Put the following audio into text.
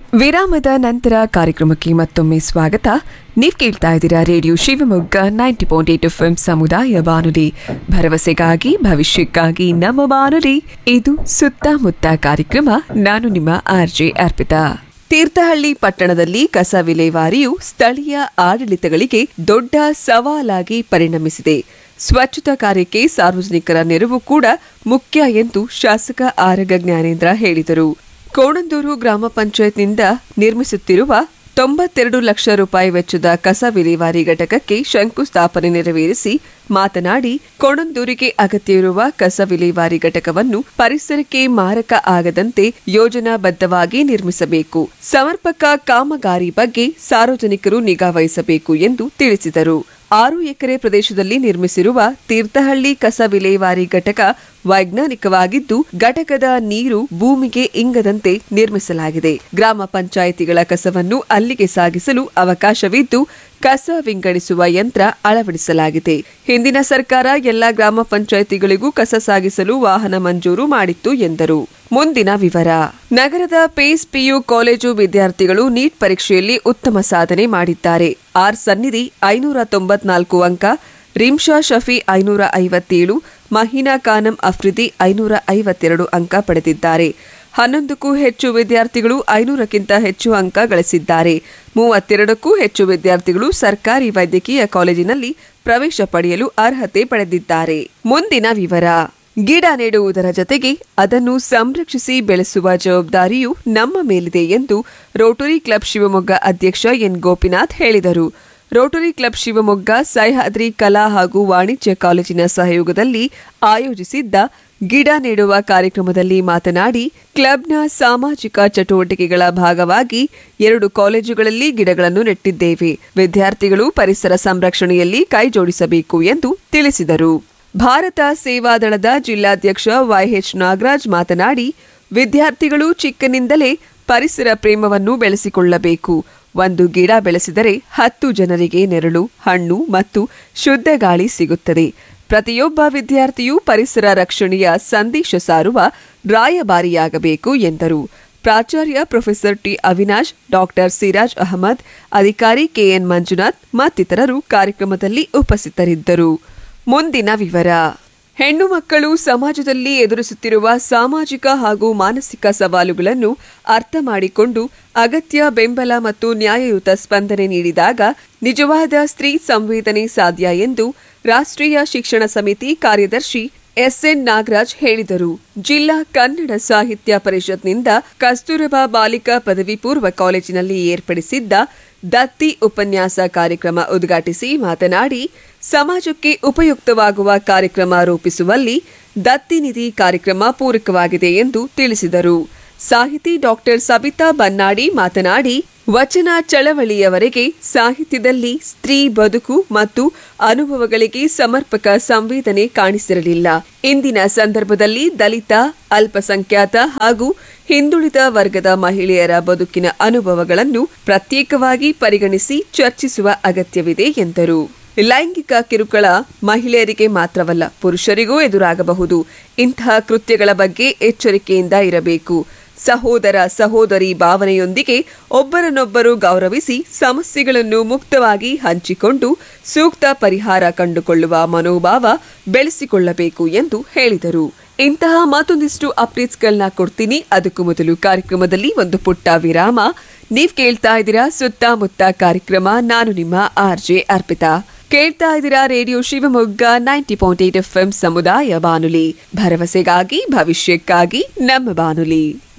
ವಿರಾಮದ ನಂತರ ಕಾರ್ಯಕ್ರಮಕ್ಕೆ ಮತ್ತೊಮ್ಮೆ ಸ್ವಾಗತ ನೀವು ಕೇಳ್ತಾ ಇದ್ದೀರಾ radio Shivamogga ninety point eight F ಸಮುದಾಯ ಬಾನುಲಿ ಭರವಸೆಗಾಗಿ ಭವಿಷ್ಯಕ್ಕಾಗಿ ನಮ್ಮ ಬಾನುಲಿ ಇದು ಸುತ್ತಮುತ್ತ ಕಾರ್ಯಕ್ರಮ ನಾನು ನಿಮ್ಮ ಆರ್ ಜೆ ಅರ್ಪಿತಾ ತೀರ್ಥಹಳ್ಳಿ ಪಟ್ಟಣದಲ್ಲಿ ಕಸ ವಿಲೇವಾರಿಯು ಸ್ಥಳೀಯ ಆಡಳಿತಗಳಿಗೆ ದೊಡ್ಡ ಸವಾಲಾಗಿ ಪರಿಣಮಿಸಿದೆ ಸ್ವಚ್ಛತಾ ಕಾರ್ಯಕ್ಕೆ ಸಾರ್ವಜನಿಕರ ನೆರವು ಕೂಡ ಮುಖ್ಯ ಎಂದು ಶಾಸಕ ಆರಗ ಜ್ಞಾನೇಂದ್ರ ಹೇಳಿದರು ಕೋಣಂದೂರು ಗ್ರಾಮ ಪಂಚಾಯತ್ನಿಂದ ನಿರ್ಮಿಸುತ್ತಿರುವ ತೊಂಬತ್ತೆರಡು ಲಕ್ಷ ರೂಪಾಯಿ ವೆಚ್ಚದ ಕಸ ವಿಲೇವಾರಿ ಘಟಕಕ್ಕೆ ಶಂಕುಸ್ಥಾಪನೆ ನೆರವೇರಿಸಿ ಮಾತನಾಡಿ ಕೊಣಂದೂರಿಗೆ ಅಗತ್ಯವಿರುವ ಕಸ ವಿಲೇವಾರಿ ಘಟಕವನ್ನು ಪರಿಸರಕ್ಕೆ ಮಾರಕ ಆಗದಂತೆ ಯೋಜನಾಬದ್ಧವಾಗಿ ನಿರ್ಮಿಸಬೇಕು ಸಮರ್ಪಕ ಕಾಮಗಾರಿ ಬಗ್ಗೆ ಸಾರ್ವಜನಿಕರು ನಿಗಾ ವಹಿಸಬೇಕು ಎಂದು ತಿಳಿಸಿದರು ಆರು ಎಕರೆ ಪ್ರದೇಶದಲ್ಲಿ ನಿರ್ಮಿಸಿರುವ ತೀರ್ಥಹಳ್ಳಿ ಕಸ ವಿಲೇವಾರಿ ಘಟಕ ವೈಜ್ಞಾನಿಕವಾಗಿದ್ದು ಘಟಕದ ನೀರು ಭೂಮಿಗೆ ಇಂಗದಂತೆ ನಿರ್ಮಿಸಲಾಗಿದೆ ಗ್ರಾಮ ಪಂಚಾಯಿತಿಗಳ ಕಸವನ್ನು ಅಲ್ಲಿಗೆ ಸಾಗಿಸಲು ಅವಕಾಶವಿದ್ದು ಕಸ ವಿಂಗಡಿಸುವ ಯಂತ್ರ ಅಳವಡಿಸಲಾಗಿದೆ ಹಿಂದಿನ ಸರ್ಕಾರ ಎಲ್ಲ ಗ್ರಾಮ ಪಂಚಾಯಿತಿಗಳಿಗೂ ಕಸ ಸಾಗಿಸಲು ವಾಹನ ಮಂಜೂರು ಮಾಡಿತ್ತು ಎಂದರು ಮುಂದಿನ ವಿವರ ನಗರದ ಪೇಸ್ ಪಿಯು ಕಾಲೇಜು ವಿದ್ಯಾರ್ಥಿಗಳು ನೀಟ್ ಪರೀಕ್ಷೆಯಲ್ಲಿ ಉತ್ತಮ ಸಾಧನೆ ಮಾಡಿದ್ದಾರೆ ಆರ್ ಸನ್ನಿಧಿ ಐನೂರ ತೊಂಬತ್ನಾಲ್ಕು ಅಂಕ ರಿಮ್ಶಾ ಶಫಿ ಐನೂರ ಐವತ್ತೇಳು ಮಹೀನಾ ಖಾನಂ ಅಫ್ರಿದಿ ಐನೂರ ಐವತ್ತೆರಡು ಅಂಕ ಪಡೆದಿದ್ದಾರೆ ಹನ್ನೊಂದಕ್ಕೂ ಹೆಚ್ಚು ವಿದ್ಯಾರ್ಥಿಗಳು ಐನೂರಕ್ಕಿಂತ ಹೆಚ್ಚು ಅಂಕ ಗಳಿಸಿದ್ದಾರೆ ಮೂವತ್ತೆರಡಕ್ಕೂ ಹೆಚ್ಚು ವಿದ್ಯಾರ್ಥಿಗಳು ಸರ್ಕಾರಿ ವೈದ್ಯಕೀಯ ಕಾಲೇಜಿನಲ್ಲಿ ಪ್ರವೇಶ ಪಡೆಯಲು ಅರ್ಹತೆ ಪಡೆದಿದ್ದಾರೆ ಮುಂದಿನ ವಿವರ ಗಿಡ ನೆಡುವುದರ ಜತೆಗೆ ಅದನ್ನು ಸಂರಕ್ಷಿಸಿ ಬೆಳೆಸುವ ಜವಾಬ್ದಾರಿಯು ನಮ್ಮ ಮೇಲಿದೆ ಎಂದು ರೋಟರಿ ಕ್ಲಬ್ ಶಿವಮೊಗ್ಗ ಅಧ್ಯಕ್ಷ ಎನ್ ಗೋಪಿನಾಥ್ ಹೇಳಿದರು ರೋಟರಿ ಕ್ಲಬ್ ಶಿವಮೊಗ್ಗ ಸಹ್ಯಾದ್ರಿ ಕಲಾ ಹಾಗೂ ವಾಣಿಜ್ಯ ಕಾಲೇಜಿನ ಸಹಯೋಗದಲ್ಲಿ ಆಯೋಜಿಸಿದ್ದ ಗಿಡ ನೆಡುವ ಕಾರ್ಯಕ್ರಮದಲ್ಲಿ ಮಾತನಾಡಿ ಕ್ಲಬ್ನ ಸಾಮಾಜಿಕ ಚಟುವಟಿಕೆಗಳ ಭಾಗವಾಗಿ ಎರಡು ಕಾಲೇಜುಗಳಲ್ಲಿ ಗಿಡಗಳನ್ನು ನೆಟ್ಟಿದ್ದೇವೆ ವಿದ್ಯಾರ್ಥಿಗಳು ಪರಿಸರ ಸಂರಕ್ಷಣೆಯಲ್ಲಿ ಕೈಜೋಡಿಸಬೇಕು ಎಂದು ತಿಳಿಸಿದರು ಭಾರತ ಸೇವಾದಳದ ಜಿಲ್ಲಾಧ್ಯಕ್ಷ ವೈಎಚ್ ನಾಗರಾಜ್ ಮಾತನಾಡಿ ವಿದ್ಯಾರ್ಥಿಗಳು ಚಿಕ್ಕನಿಂದಲೇ ಪರಿಸರ ಪ್ರೇಮವನ್ನು ಬೆಳೆಸಿಕೊಳ್ಳಬೇಕು ಒಂದು ಗಿಡ ಬೆಳೆಸಿದರೆ ಹತ್ತು ಜನರಿಗೆ ನೆರಳು ಹಣ್ಣು ಮತ್ತು ಶುದ್ಧ ಗಾಳಿ ಸಿಗುತ್ತದೆ ಪ್ರತಿಯೊಬ್ಬ ವಿದ್ಯಾರ್ಥಿಯೂ ಪರಿಸರ ರಕ್ಷಣೆಯ ಸಂದೇಶ ಸಾರುವ ರಾಯಭಾರಿಯಾಗಬೇಕು ಎಂದರು ಪ್ರಾಚಾರ್ಯ professor T Avinash doctor Siraj Ahmed ಅಧಿಕಾರಿ ಕೆಎನ್ ಮಂಜುನಾಥ್ ಮತ್ತಿತರರು ಕಾರ್ಯಕ್ರಮದಲ್ಲಿ ಉಪಸ್ಥಿತರಿದ್ದರು ಮುಂದಿನ ವಿವರ ಹೆಣ್ಣು ಮಕ್ಕಳು ಸಮಾಜದಲ್ಲಿ ಎದುರಿಸುತ್ತಿರುವ ಸಾಮಾಜಿಕ ಹಾಗೂ ಮಾನಸಿಕ ಸವಾಲುಗಳನ್ನು ಅರ್ಥ ಮಾಡಿಕೊಂಡು ಅಗತ್ಯ ಬೆಂಬಲ ಮತ್ತು ನ್ಯಾಯಯುತ ಸ್ಪಂದನೆ ನೀಡಿದಾಗ ನಿಜವಾದ ಸ್ತ್ರೀ ಸಂವೇದನೆ ಸಾಧ್ಯ ಎಂದು ರಾಷ್ಟ್ರೀಯ ಶಿಕ್ಷಣ ಸಮಿತಿ ಕಾರ್ಯದರ್ಶಿ ಎಸ್ಎನ್ ನಾಗರಾಜ್ ಹೇಳಿದರು ಜಿಲ್ಲಾ ಕನ್ನಡ ಸಾಹಿತ್ಯ ಪರಿಷತ್ನಿಂದ ಕಸ್ತೂರಬಾ ಬಾಲಿಕಾ ಪದವಿ ಪೂರ್ವ ಕಾಲೇಜಿನಲ್ಲಿ ಏರ್ಪಡಿಸಿದ್ದ ದತ್ತಿ ಉಪನ್ಯಾಸ ಕಾರ್ಯಕ್ರಮ ಉದ್ಘಾಟಿಸಿ ಮಾತನಾಡಿ ಸಮಾಜಕ್ಕೆ ಉಪಯುಕ್ತವಾಗುವ ಕಾರ್ಯಕ್ರಮ ರೂಪಿಸುವಲ್ಲಿ ದತ್ತಿ ನಿಧಿ ಕಾರ್ಯಕ್ರಮ ಪೂರಕವಾಗಿದೆ ಎಂದು ತಿಳಿಸಿದರು ಸಾಹಿತಿ ಡಾಕ್ಟರ್ ಸಬಿತಾ ಬನ್ನಾಡಿ ಮಾತನಾಡಿ ವಚನ ಚಳವಳಿಯವರೆಗೆ ಸಾಹಿತ್ಯದಲ್ಲಿ ಸ್ತ್ರೀ ಬದುಕು ಮತ್ತು ಅನುಭವಗಳಿಗೆ ಸಮರ್ಪಕ ಸಂವೇದನೆ ಕಾಣಿಸಿರಲಿಲ್ಲ ಇಂದಿನ ಸಂದರ್ಭದಲ್ಲಿ ದಲಿತ ಅಲ್ಪಸಂಖ್ಯಾತ ಹಾಗೂ ಹಿಂದುಳಿದ ವರ್ಗದ ಮಹಿಳೆಯರ ಬದುಕಿನ ಅನುಭವಗಳನ್ನು ಪ್ರತ್ಯೇಕವಾಗಿ ಪರಿಗಣಿಸಿ ಚರ್ಚಿಸುವ ಅಗತ್ಯವಿದೆ ಎಂದರು ಲೈಂಗಿಕ ಕಿರುಕುಳ ಮಹಿಳೆಯರಿಗೆ ಮಾತ್ರವಲ್ಲ ಪುರುಷರಿಗೂ ಎದುರಾಗಬಹುದು ಇಂತಹ ಕೃತ್ಯಗಳ ಬಗ್ಗೆ ಎಚ್ಚರಿಕೆಯಿಂದ ಇರಬೇಕು ಸಹೋದರ ಸಹೋದರಿ ಭಾವನೆಯೊಂದಿಗೆ ಒಬ್ಬರನ್ನೊಬ್ಬರು ಗೌರವಿಸಿ ಸಮಸ್ಯೆಗಳನ್ನು ಮುಕ್ತವಾಗಿ ಹಂಚಿಕೊಂಡು ಸೂಕ್ತ ಪರಿಹಾರ ಕಂಡುಕೊಳ್ಳುವ ಮನೋಭಾವ ಬೆಳೆಸಿಕೊಳ್ಳಬೇಕು ಎಂದು ಹೇಳಿದರು ಇಂತಹ ಮತ್ತೊಂದಿಷ್ಟು ಅಪ್ಡೇಟ್ಸ್ಗಳನ್ನ ಕೊಡ್ತೀನಿ ಅದಕ್ಕೂ ಮೊದಲು ಕಾರ್ಯಕ್ರಮದಲ್ಲಿ ಒಂದು ಪುಟ್ಟ ವಿರಾಮ ನೀವ್ ಕೇಳ್ತಾ ಇದ್ದೀರಾ ಸುತ್ತಮುತ್ತ ಕಾರ್ಯಕ್ರಮ ನಾನು ನಿಮ್ಮ ಆರ್ ಜೆ ಅರ್ಪಿತಾ ಕೇಳ್ತಾ ಇದ್ದೀರಾ radio Shivamogga ninety point eight F ಸಮುದಾಯ ಬಾನುಲಿ ಭರವಸೆಗಾಗಿ ಭವಿಷ್ಯಕ್ಕಾಗಿ ನಮ್ಮ ಬಾನುಲಿ